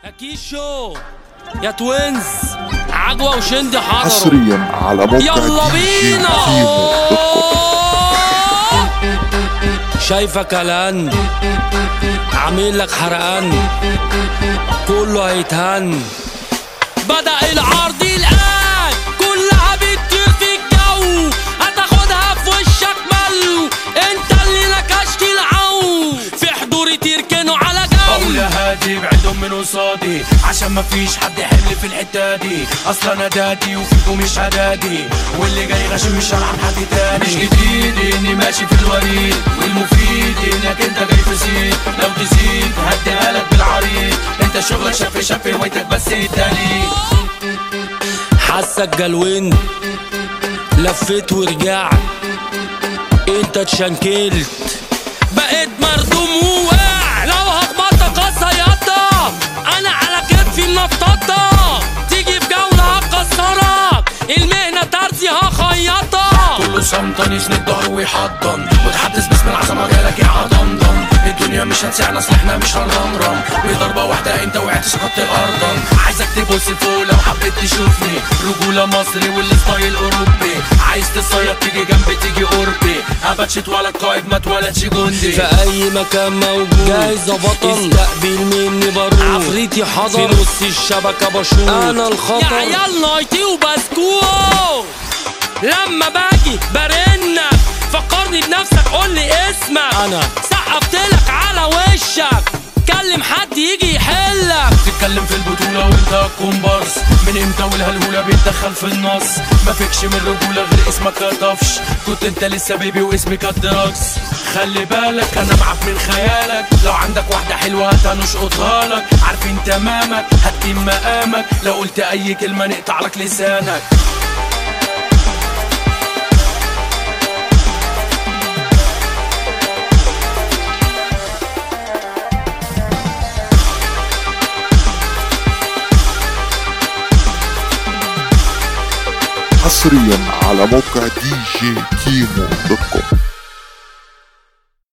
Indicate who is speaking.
Speaker 1: يا كيشو يا توينز عجوة وشندي حضروا
Speaker 2: حصريا على موقع
Speaker 1: يلا
Speaker 2: دي جي
Speaker 1: بينا
Speaker 2: كيمو دوت كوم.
Speaker 1: شايفك قلقان عامل لك حرقان كله هيتهن بدأ العرض الآن كلها بتطير في الجو هتاخدها في وشك ملو انت اللي نكشت العو في حضوري تركنوا على
Speaker 3: بقول
Speaker 1: جو
Speaker 3: يا هادي بعدهم من قصادي عشان ما فيش حد يحل في الحته دي اصلا انا دادي وفيكم مش هدادي واللي جاي غشيم مش هلعب حد تاني مش جديد اني ماشي في الوريد والمفيد انك انت جاي في سيد لو تزيد هديها لك بالعريض انت شغلك شف شف هوايتك بس التاني
Speaker 1: حاسك جلوين لفيت ورجعت انت اتشنكلت بقيت مردوم وواع لو هخبطك هصيطك انا على كتفي منططة تيجي في جولة هكسرك المهنة ترزي هخيطك
Speaker 3: كله صمتان يسند ظهره ويحضن وتحدث باسم العظمه جالك يا عضمضم الدنيا مش هتسعنا اصل احنا مش هنرمرم بضربه واحده انت وقعت سقطت الارض عايزك تبص لفوق لو حبيت تشوفني رجوله مصري والستايل اوروبي عايز تصيد تيجي جنبي تيجي قربي اباتشت ولا قائد ما اتولدش جندي
Speaker 1: في اي مكان موجود جاهز يا بطل استقبل مني بارود عفريتي حضر في نص الشبكه بشوط انا الخطر يا عيال نايتي وبسكوت لما باجي برنك فكرني بنفسك قول لي اسمك انا سقفتلك على وشك كلم حد يجي يحلك
Speaker 3: تتكلم في البطولة وانت كومبارس من امتى والهلهولة بيتدخل في النص ما فيكش من الرجولة غير اسمك كطفش كنت انت لسه بيبي واسمك الدراكس خلي بالك انا معاك من خيالك لو عندك واحدة حلوة هنشقطها لك عارفين تمامك هتقيم مقامك لو قلت اي كلمة نقطع لك لسانك
Speaker 2: حصريا على موقع دي جي كيمو دوت كوم